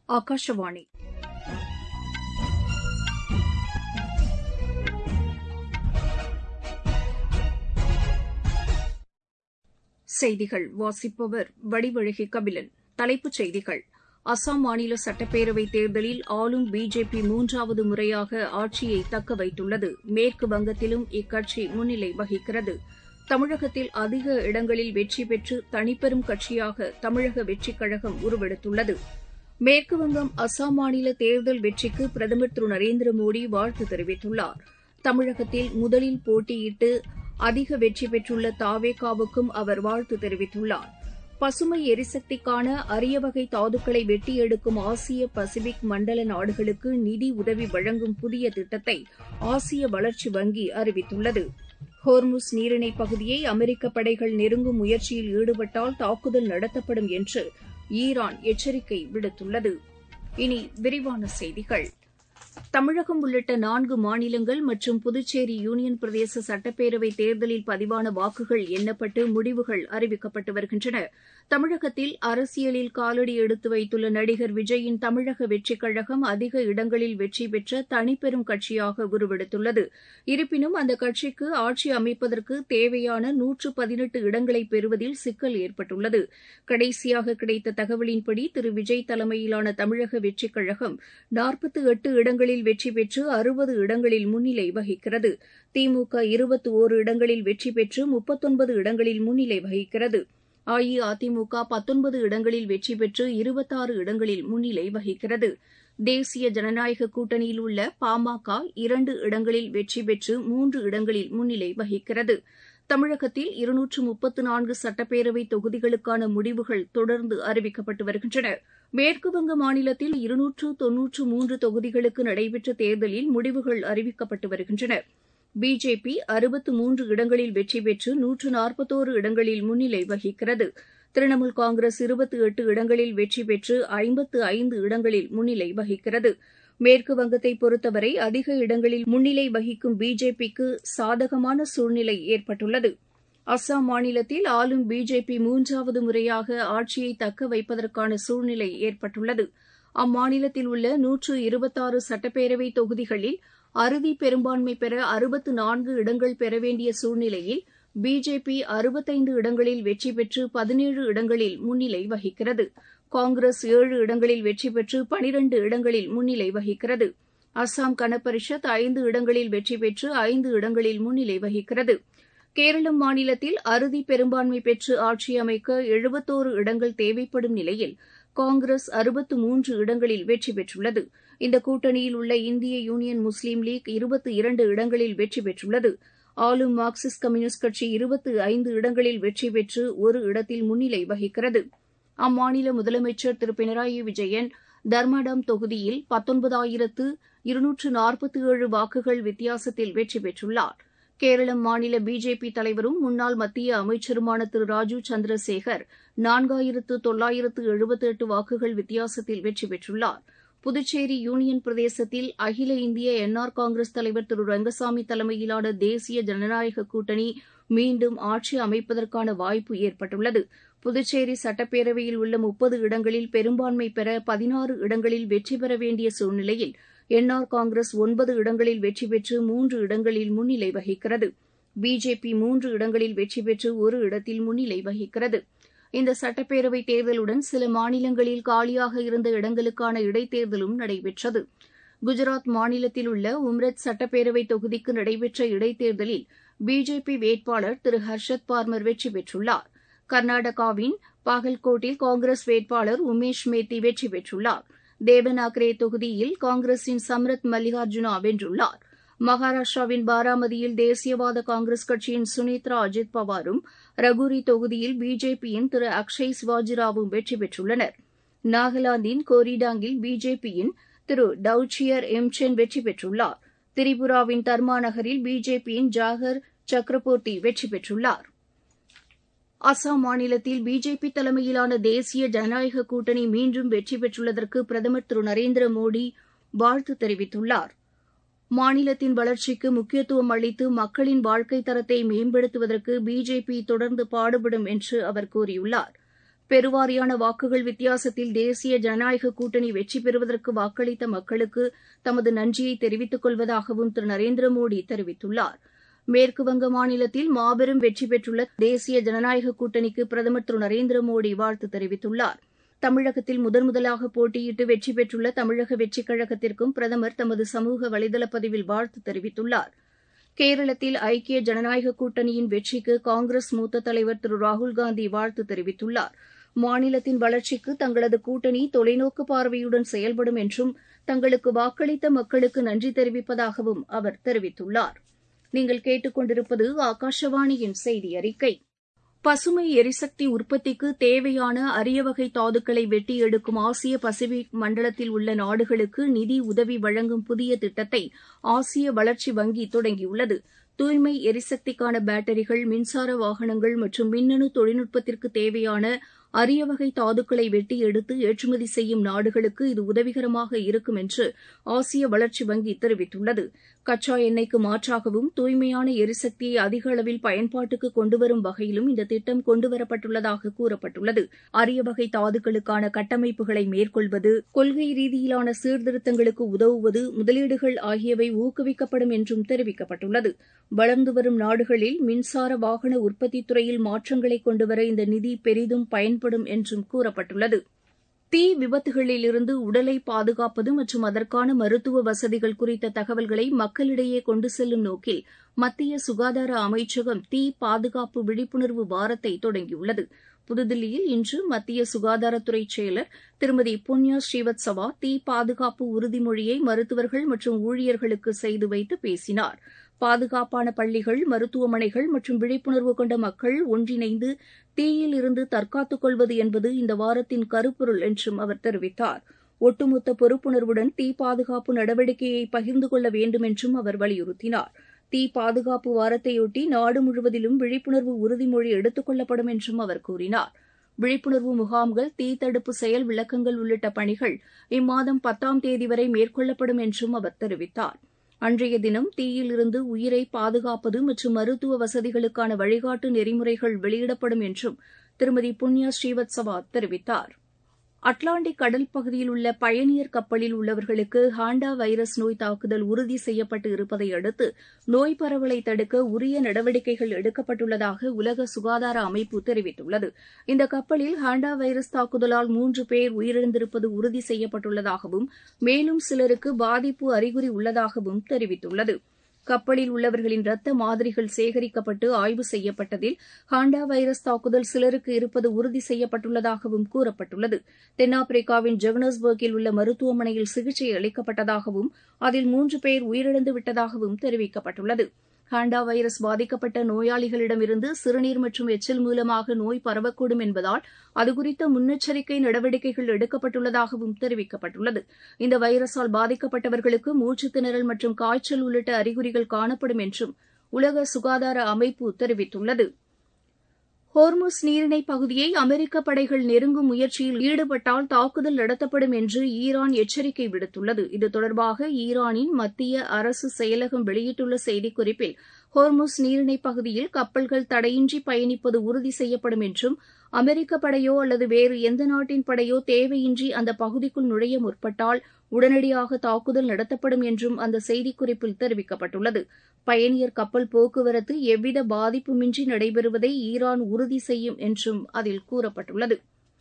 ஆகாஷவாணி செய்திகள் வாசிப்பவர் வடிவழகி கபிலன் தலைப்புச் செய்திகள் அசாம் மாநில சட்டப்பேரவைத் தேர்தலில் ஆளும் பிஜேபி மூன்றாவது முறையாக ஆட்சியை தக்க வைத்துள்ளது மேற்கு வங்கத்திலும் இக்கட்சி முன்னிலை வகிக்கிறது தமிழகத்தில் அதிக இடங்களில் வெற்றி பெற்று தனிப்பெரும் கட்சியாக தமிழக வெற்றிக் கழகம் உருவெடுத்துள்ளது மேற்குவங்கம் அசாம் மாநில தேர்தல் வெற்றிக்கு பிரதமர் திரு நரேந்திர மோடி வாழ்த்து தெரிவித்துள்ளார் தமிழகத்தில் முதலில் போட்டியிட்டு அதிக வெற்றி பெற்றுள்ள தாவேகாவுக்கும் அவர் வாழ்த்து தெரிவித்துள்ளார் பசுமை எரிசக்திக்கான அரிய வகை தாதுக்களை வெட்டி எடுக்கும் ஆசிய பசிபிக் மண்டல நாடுகளுக்கு நிதி உதவி வழங்கும் புதிய திட்டத்தை ஆசிய வளர்ச்சி வங்கி அறிவித்துள்ளது ஹோர்முஸ் நீரிணைப் பகுதியை அமெரிக்க படைகள் நெருங்கும் முயற்சியில் ஈடுபட்டால் தாக்குதல் நடத்தப்படும் என்று ஈரான் எச்சரிக்கை விடுத்துள்ளது இனி விரிவான செய்திகள் தமிழகம் உள்ளிட்ட நான்கு மாநிலங்கள் மற்றும் புதுச்சேரி யூனியன் பிரதேச சட்டப்பேரவை தேர்தலில் பதிவான வாக்குகள் எண்ணப்பட்டு முடிவுகள் அறிவிக்கப்பட்டு வருகின்றன தமிழகத்தில் அரசியலில் காலடி எடுத்து வைத்துள்ள நடிகர் விஜயின் தமிழக வெற்றிக் கழகம் அதிக இடங்களில் வெற்றி பெற்ற தனிப்பெரும் கட்சியாக உருவெடுத்துள்ளது இருப்பினும் அந்த கட்சிக்கு ஆட்சி அமைப்பதற்கு தேவையான நூற்று பதினெட்டு இடங்களை பெறுவதில் சிக்கல் ஏற்பட்டுள்ளது கடைசியாக கிடைத்த தகவலின்படி திரு விஜய் தலைமையிலான தமிழக வெற்றிக் கழகம் நாற்பத்து எட்டு இடங்களில் வெற்றி பெற்று அறுபது இடங்களில் முன்னிலை வகிக்கிறது திமுக இருபத்தி ஓரு இடங்களில் வெற்றி பெற்று முப்பத்தொன்பது இடங்களில் முன்னிலை வகிக்கிறது அஇஅதிமுக பத்தொன்பது இடங்களில் வெற்றி பெற்று இருபத்தாறு இடங்களில் முன்னிலை வகிக்கிறது தேசிய ஜனநாயக கூட்டணியில் உள்ள பாமக இரண்டு இடங்களில் வெற்றி பெற்று மூன்று இடங்களில் முன்னிலை வகிக்கிறது தமிழகத்தில் இருநூற்று முப்பத்து நான்கு சட்டப்பேரவை தொகுதிகளுக்கான முடிவுகள் தொடர்ந்து அறிவிக்கப்பட்டு வருகின்றன மேற்குவங்க மாநிலத்தில் இருநூற்று தொன்னூற்று மூன்று தொகுதிகளுக்கு நடைபெற்ற தேர்தலில் முடிவுகள் அறிவிக்கப்பட்டு வருகின்றன பிஜேபி அறுபத்து மூன்று இடங்களில் வெற்றி பெற்று நூற்று நாற்பத்தோரு இடங்களில் முன்னிலை வகிக்கிறது திரிணாமுல் காங்கிரஸ் இருபத்தி எட்டு இடங்களில் வெற்றி பெற்று ஐம்பத்து ஐந்து இடங்களில் முன்னிலை வகிக்கிறது மேற்கு வங்கத்தை பொறுத்தவரை அதிக இடங்களில் முன்னிலை வகிக்கும் பிஜேபிக்கு சாதகமான சூழ்நிலை ஏற்பட்டுள்ளது அஸ்ஸாம் மாநிலத்தில் ஆளும் பிஜேபி மூன்றாவது முறையாக ஆட்சியை தக்க வைப்பதற்கான சூழ்நிலை ஏற்பட்டுள்ளது அம்மாநிலத்தில் உள்ள நூற்று இருபத்தாறு சட்டப்பேரவை தொகுதிகளில் அறுதி பெரும்பான்மை பெற அறுபத்து நான்கு இடங்கள் பெற வேண்டிய சூழ்நிலையில் பிஜேபி அறுபத்தைந்து இடங்களில் வெற்றி பெற்று பதினேழு இடங்களில் முன்னிலை வகிக்கிறது காங்கிரஸ் ஏழு இடங்களில் வெற்றி பெற்று பனிரண்டு இடங்களில் முன்னிலை வகிக்கிறது அஸ்ஸாம் கனபரிஷத் ஐந்து இடங்களில் வெற்றி பெற்று ஐந்து இடங்களில் முன்னிலை வகிக்கிறது கேரளம் மாநிலத்தில் அறுதி பெரும்பான்மை பெற்று ஆட்சி அமைக்க எழுபத்தோரு இடங்கள் தேவைப்படும் நிலையில் காங்கிரஸ் அறுபத்து மூன்று இடங்களில் வெற்றி பெற்றுள்ளது இந்த கூட்டணியில் உள்ள இந்திய யூனியன் முஸ்லீம் லீக் இருபத்தி இரண்டு இடங்களில் வெற்றி பெற்றுள்ளது ஆளும் மார்க்சிஸ்ட் கம்யூனிஸ்ட் கட்சி இருபத்து ஐந்து இடங்களில் வெற்றி பெற்று ஒரு இடத்தில் முன்னிலை வகிக்கிறது அம்மாநில முதலமைச்சர் திரு பினராயி விஜயன் தர்மடம் தொகுதியில் பத்தொன்பதாயிரத்து இருநூற்று நாற்பத்தி ஏழு வாக்குகள் வித்தியாசத்தில் வெற்றி பெற்றுள்ளார் கேரளம் மாநில பிஜேபி தலைவரும் முன்னாள் மத்திய அமைச்சருமான திரு ராஜீவ் சந்திரசேகர் நான்காயிரத்து தொள்ளாயிரத்து எழுபத்தி எட்டு வாக்குகள் வித்தியாசத்தில் வெற்றி பெற்றுள்ளார் புதுச்சேரி யூனியன் பிரதேசத்தில் அகில இந்திய என்ஆர் காங்கிரஸ் தலைவர் திரு ரங்கசாமி தலைமையிலான தேசிய ஜனநாயக கூட்டணி மீண்டும் ஆட்சி அமைப்பதற்கான வாய்ப்பு ஏற்பட்டுள்ளது புதுச்சேரி சட்டப்பேரவையில் உள்ள முப்பது இடங்களில் பெரும்பான்மை பெற பதினாறு இடங்களில் வெற்றி பெற வேண்டிய சூழ்நிலையில் என்ஆர் காங்கிரஸ் ஒன்பது இடங்களில் வெற்றி பெற்று மூன்று இடங்களில் முன்னிலை வகிக்கிறது பிஜேபி மூன்று இடங்களில் வெற்றி பெற்று ஒரு இடத்தில் முன்னிலை வகிக்கிறது இந்த சட்டப்பேரவை தேர்தலுடன் சில மாநிலங்களில் காலியாக இருந்த இடங்களுக்கான இடைத்தேர்தலும் நடைபெற்றது குஜராத் மாநிலத்தில் உள்ள உம்ரத் சட்டப்பேரவை தொகுதிக்கு நடைபெற்ற இடைத்தேர்தலில் பிஜேபி வேட்பாளர் திரு ஹர்ஷத் பார்மர் வெற்றி பெற்றுள்ளார் கர்நாடகாவின் பாகல்கோட்டில் காங்கிரஸ் வேட்பாளர் உமேஷ் மேத்தி வெற்றி பெற்றுள்ளார் தேவனாக்ரே தொகுதியில் காங்கிரசின் சம்ரத் மல்லிகார்ஜுனா வென்றுள்ளார் மகாராஷ்டிராவின் பாராமதியில் தேசியவாத காங்கிரஸ் கட்சியின் சுனித்ரா அஜித் பவாரும் ரகுரி தொகுதியில் பிஜேபியின் திரு அக்ஷய் சிவாஜிராவும் வெற்றி பெற்றுள்ளனர் நாகாலாந்தின் கோரிடாங்கில் பிஜேபியின் திரு டவுச்சியர் எம்சென் வெற்றி பெற்றுள்ளார் திரிபுராவின் தர்மா நகரில் பிஜேபியின் ஜாகர் சக்ரபோர்த்தி வெற்றி பெற்றுள்ளார் அசாம் மாநிலத்தில் பிஜேபி தலைமையிலான தேசிய ஜனநாயக கூட்டணி மீண்டும் வெற்றி பெற்றுள்ளதற்கு பிரதமர் திரு நரேந்திர மோடி வாழ்த்து தெரிவித்துள்ளார் மாநிலத்தின் வளர்ச்சிக்கு முக்கியத்துவம் அளித்து மக்களின் வாழ்க்கைத் தரத்தை மேம்படுத்துவதற்கு பிஜேபி தொடர்ந்து பாடுபடும் என்று அவர் கூறியுள்ளார் பெருவாரியான வாக்குகள் வித்தியாசத்தில் தேசிய ஜனநாயக கூட்டணி வெற்றி பெறுவதற்கு வாக்களித்த மக்களுக்கு தமது நன்றியை தெரிவித்துக் கொள்வதாகவும் திரு நரேந்திர மோடி தெரிவித்துள்ளார் மேற்குவங்க மாநிலத்தில் மாபெரும் வெற்றி பெற்றுள்ள தேசிய ஜனநாயக கூட்டணிக்கு பிரதமர் திரு நரேந்திர மோடி வாழ்த்து தெரிவித்துள்ளார் தமிழகத்தில் முதன் முதலாக போட்டியிட்டு வெற்றி பெற்றுள்ள தமிழக வெற்றிக் கழகத்திற்கும் பிரதமர் தமது சமூக வலைதள பதிவில் வாழ்த்து தெரிவித்துள்ளார் கேரளத்தில் ஐக்கிய ஜனநாயக கூட்டணியின் வெற்றிக்கு காங்கிரஸ் மூத்த தலைவர் திரு ராகுல்காந்தி வாழ்த்து தெரிவித்துள்ளார் மாநிலத்தின் வளர்ச்சிக்கு தங்களது கூட்டணி தொலைநோக்கு பார்வையுடன் செயல்படும் என்றும் தங்களுக்கு வாக்களித்த மக்களுக்கு நன்றி தெரிவிப்பதாகவும் அவர் தெரிவித்துள்ளார் நீங்கள் கேட்டுக்கொண்டிருப்பது ஆகாஷவாணியின் செய்தி அறிக்கை பசுமை எரிசக்தி உற்பத்திக்கு தேவையான அரிய வகை தாதுக்களை வெட்டி எடுக்கும் ஆசிய பசிபிக் மண்டலத்தில் உள்ள நாடுகளுக்கு நிதி உதவி வழங்கும் புதிய திட்டத்தை ஆசிய வளர்ச்சி வங்கி தொடங்கியுள்ளது தூய்மை எரிசக்திக்கான பேட்டரிகள் மின்சார வாகனங்கள் மற்றும் மின்னணு தொழில்நுட்பத்திற்கு தேவையான அரிய வகை தாதுக்களை வெட்டி எடுத்து ஏற்றுமதி செய்யும் நாடுகளுக்கு இது உதவிகரமாக இருக்கும் என்று ஆசிய வளர்ச்சி வங்கி தெரிவித்துள்ளது கச்சா எண்ணெய்க்கு மாற்றாகவும் தூய்மையான எரிசக்தியை அதிக அளவில் பயன்பாட்டுக்கு கொண்டுவரும் வகையிலும் இந்த திட்டம் கொண்டுவரப்பட்டுள்ளதாக கூறப்பட்டுள்ளது அரிய வகை தாதுக்களுக்கான கட்டமைப்புகளை மேற்கொள்வது கொள்கை ரீதியிலான சீர்திருத்தங்களுக்கு உதவுவது முதலீடுகள் ஆகியவை ஊக்குவிக்கப்படும் என்றும் தெரிவிக்கப்பட்டுள்ளது வளர்ந்து வரும் நாடுகளில் மின்சார வாகன உற்பத்தி துறையில் மாற்றங்களை கொண்டுவர இந்த நிதி பெரிதும் பயன்படும் என்றும் கூறப்பட்டுள்ளது தீ விபத்துகளிலிருந்து உடலை பாதுகாப்பது மற்றும் அதற்கான மருத்துவ வசதிகள் குறித்த தகவல்களை மக்களிடையே கொண்டு செல்லும் நோக்கில் மத்திய சுகாதார அமைச்சகம் தீ பாதுகாப்பு விழிப்புணர்வு வாரத்தை தொடங்கியுள்ளது புதுதில்லியில் இன்று மத்திய சுகாதாரத்துறை செயலர் திருமதி புண்ணியா ஸ்ரீவத்சவா தீ பாதுகாப்பு உறுதிமொழியை மருத்துவர்கள் மற்றும் ஊழியர்களுக்கு செய்து வைத்து பேசினார் பாதுகாப்பான பள்ளிகள் மருத்துவமனைகள் மற்றும் விழிப்புணர்வு கொண்ட மக்கள் ஒன்றிணைந்து தீயில் இருந்து தற்காத்துக் கொள்வது என்பது இந்த வாரத்தின் கருப்பொருள் என்றும் அவர் தெரிவித்தார் ஒட்டுமொத்த பொறுப்புணர்வுடன் தீ பாதுகாப்பு நடவடிக்கையை பகிர்ந்து கொள்ள வேண்டும் என்றும் அவர் வலியுறுத்தினார் தீ பாதுகாப்பு வாரத்தையொட்டி நாடு முழுவதிலும் விழிப்புணர்வு உறுதிமொழி எடுத்துக் கொள்ளப்படும் என்றும் அவர் கூறினார் விழிப்புணர்வு முகாம்கள் தீ தடுப்பு செயல் விளக்கங்கள் உள்ளிட்ட பணிகள் இம்மாதம் பத்தாம் தேதி வரை மேற்கொள்ளப்படும் என்றும் அவர் தெரிவித்தார் அன்றைய தினம் தீயில் இருந்து உயிரை பாதுகாப்பது மற்றும் மருத்துவ வசதிகளுக்கான வழிகாட்டு நெறிமுறைகள் வெளியிடப்படும் என்றும் திருமதி புண்ணியா ஸ்ரீவத்சவா தெரிவித்தார் அட்லாண்டிக் கடல் பகுதியில் உள்ள பயணியர் கப்பலில் உள்ளவர்களுக்கு ஹாண்டா வைரஸ் நோய் தாக்குதல் உறுதி செய்யப்பட்டு இருப்பதை அடுத்து நோய் பரவலை தடுக்க உரிய நடவடிக்கைகள் எடுக்கப்பட்டுள்ளதாக உலக சுகாதார அமைப்பு தெரிவித்துள்ளது இந்த கப்பலில் ஹாண்டா வைரஸ் தாக்குதலால் மூன்று பேர் உயிரிழந்திருப்பது உறுதி செய்யப்பட்டுள்ளதாகவும் மேலும் சிலருக்கு பாதிப்பு அறிகுறி உள்ளதாகவும் தெரிவித்துள்ளது கப்பலில் உள்ளவர்களின் ரத்த மாதிரிகள் சேகரிக்கப்பட்டு ஆய்வு செய்யப்பட்டதில் ஹாண்டா வைரஸ் தாக்குதல் சிலருக்கு இருப்பது உறுதி செய்யப்பட்டுள்ளதாகவும் கூறப்பட்டுள்ளது தென்னாப்பிரிக்காவின் ஜெகனஸ்பர்கில் உள்ள மருத்துவமனையில் சிகிச்சை அளிக்கப்பட்டதாகவும் அதில் மூன்று பேர் உயிரிழந்து விட்டதாகவும் தெரிவிக்கப்பட்டுள்ளது ஹாண்டா வைரஸ் பாதிக்கப்பட்ட நோயாளிகளிடமிருந்து சிறுநீர் மற்றும் எச்சில் மூலமாக நோய் பரவக்கூடும் என்பதால் அதுகுறித்த முன்னெச்சரிக்கை நடவடிக்கைகள் எடுக்கப்பட்டுள்ளதாகவும் தெரிவிக்கப்பட்டுள்ளது இந்த வைரஸால் பாதிக்கப்பட்டவர்களுக்கு மூச்சுத் திணறல் மற்றும் காய்ச்சல் உள்ளிட்ட அறிகுறிகள் காணப்படும் என்றும் உலக சுகாதார அமைப்பு தெரிவித்துள்ளது ஹோர்முஸ் நீரிணை பகுதியை அமெரிக்க படைகள் நெருங்கும் முயற்சியில் ஈடுபட்டால் தாக்குதல் நடத்தப்படும் என்று ஈரான் எச்சரிக்கை விடுத்துள்ளது இது தொடர்பாக ஈரானின் மத்திய அரசு செயலகம் வெளியிட்டுள்ள செய்திக்குறிப்பில் ஹோர்முஸ் நீரிணை பகுதியில் கப்பல்கள் தடையின்றி பயணிப்பது உறுதி செய்யப்படும் என்றும் அமெரிக்க படையோ அல்லது வேறு எந்த நாட்டின் படையோ தேவையின்றி அந்த பகுதிக்குள் நுழைய முற்பட்டால் உடனடியாக தாக்குதல் நடத்தப்படும் என்றும் அந்த செய்திக்குறிப்பில் தெரிவிக்கப்பட்டுள்ளது பயணியர் கப்பல் போக்குவரத்து எவ்வித பாதிப்புமின்றி நடைபெறுவதை ஈரான் உறுதி செய்யும் என்றும் அதில் கூறப்பட்டுள்ளது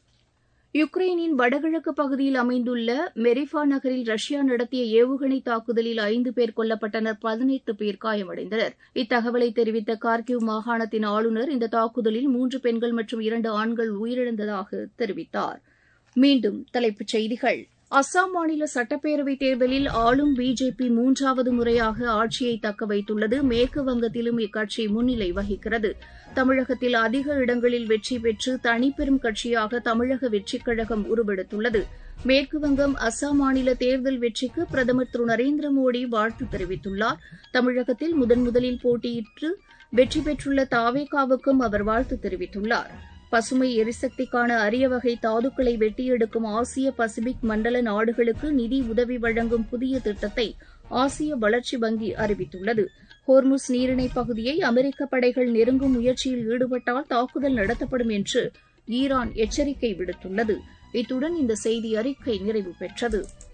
யுக்ரைனின் வடகிழக்கு பகுதியில் அமைந்துள்ள மெரிஃபா நகரில் ரஷ்யா நடத்திய ஏவுகணை தாக்குதலில் ஐந்து பேர் கொல்லப்பட்டனர் பதினெட்டு பேர் காயமடைந்தனர் இத்தகவலை தெரிவித்த கார்கிவ் மாகாணத்தின் ஆளுநர் இந்த தாக்குதலில் மூன்று பெண்கள் மற்றும் இரண்டு ஆண்கள் உயிரிழந்ததாக தெரிவித்தார் மீண்டும் தலைப்புச் செய்திகள் அஸ்ஸாம் மாநில சட்டப்பேரவைத் தேர்தலில் ஆளும் பிஜேபி மூன்றாவது முறையாக ஆட்சியை தக்க வைத்துள்ளது மேற்கு வங்கத்திலும் இக்கட்சி முன்னிலை வகிக்கிறது தமிழகத்தில் அதிக இடங்களில் வெற்றி பெற்று தனிப்பெரும் கட்சியாக தமிழக வெற்றிக் கழகம் உருவெடுத்துள்ளது மேற்குவங்கம் அஸ்ஸாம் மாநில தேர்தல் வெற்றிக்கு பிரதமர் திரு நரேந்திர மோடி வாழ்த்து தெரிவித்துள்ளார் தமிழகத்தில் முதன் முதலில் போட்டியிட்டு வெற்றி பெற்றுள்ள தாவேகாவுக்கும் அவர் வாழ்த்து தெரிவித்துள்ளார் பசுமை எரிசக்திக்கான அரிய வகை தாதுக்களை வெட்டியெடுக்கும் ஆசிய பசிபிக் மண்டல நாடுகளுக்கு நிதி உதவி வழங்கும் புதிய திட்டத்தை ஆசிய வளர்ச்சி வங்கி அறிவித்துள்ளது ஹோர்முஸ் நீரிணை பகுதியை அமெரிக்க படைகள் நெருங்கும் முயற்சியில் ஈடுபட்டால் தாக்குதல் நடத்தப்படும் என்று ஈரான் எச்சரிக்கை விடுத்துள்ளது இத்துடன் இந்த செய்தி அறிக்கை நிறைவு பெற்றது